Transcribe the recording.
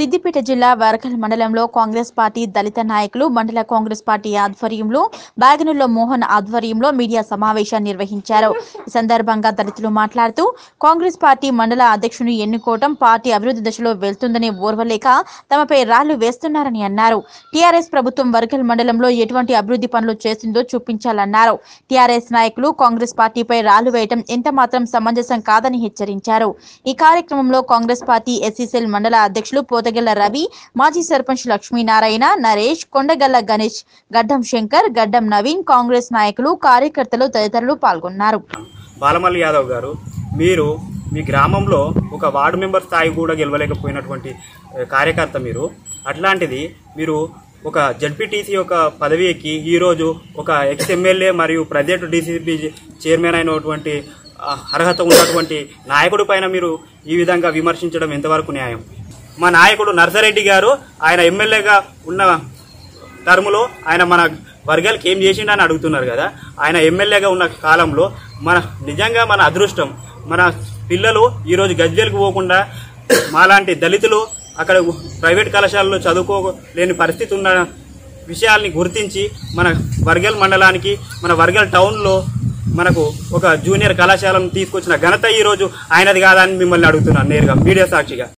సిద్దిపేట జిల్లా వరకల్ మండలంలో కాంగ్రెస్ పార్టీ దళిత నాయకులు మండల కాంగ్రెస్ పార్టీ ఆధ్వర్యంలో బాగనుల్లో మోహన్ ఆధ్వర్యంలో మీడియా సమావేశాన్ని నిర్వహించారు ఈ సందర్భంగా దళితులు మాట్లాడుతూ కాంగ్రెస్ పార్టీ మండల అధ్యక్షుని ఎన్నుకోవటం పార్టీ అభివృద్ధి దశలో వెళ్తుందని ఓర్వలేక తమపై రాళ్లు వేస్తున్నారని అన్నారు టీఆర్ఎస్ ప్రభుత్వం వరకల్ మండలంలో ఎటువంటి అభివృద్ధి పనులు చేసిందో చూపించాలన్నారు టీఆర్ఎస్ నాయకులు కాంగ్రెస్ పార్టీపై రాళ్లు వేయటం ఎంత మాత్రం సమంజసం కాదని హెచ్చరించారు ఈ కార్యక్రమంలో కాంగ్రెస్ పార్టీ ఎస్సీసెల్ మండల అధ్యక్షులు పోతగెల్ల రవి మాజీ సర్పంచ్ లక్ష్మీనారాయణ నరేష్ కొండగల్ల గణేష్ గడ్డం శంకర్ గడ్డం నవీన్ కాంగ్రెస్ నాయకులు కార్యకర్తలు తదితరులు పాల్గొన్నారు బాలమల్లి యాదవ్ గారు మీరు మీ గ్రామంలో ఒక వార్డు మెంబర్ స్థాయి కూడా గెలవలేకపోయినటువంటి ఏ, కార్యకర్త మీరు అట్లాంటిది మీరు ఒక జడ్పీటీసీ యొక్క పదవి ఎక్కి ఈరోజు ఒక ఎక్స్ ఎమ్మెల్యే మరియు ప్రజెంట్ డీసీపీ చైర్మన్ అయినటువంటి ఆ, అర్హత ఉన్నటువంటి నాయకుడి పైన మీరు ఈ విధంగా విమర్శించడం ఎంతవరకు న్యాయం మా నాయకుడు నర్సరెడ్డి గారు ఆయన ఎమ్మెల్యేగా ఉన్న టర్ములో ఆయన మన వర్గాలకి ఏం చేసిండని అడుగుతున్నారు కదా ఆయన ఎమ్మెల్యేగా ఉన్న కాలంలో మన నిజంగా మన అదృష్టం మన పిల్లలు ఈరోజు గజ్జలకు పోకుండా మాలాంటి దళితులు అక్కడ ప్రైవేట్ కళాశాలలో చదువుకోలేని పరిస్థితి ఉన్న విషయాల్ని గుర్తించి మన వర్గల్ మండలానికి మన వర్గల్ టౌన్లో మనకు ఒక జూనియర్ కళాశాలను తీసుకొచ్చిన ఘనత ఈరోజు ఆయనది కాదని మిమ్మల్ని అడుగుతున్నాను నేరుగా మీడియా సాక్షిగా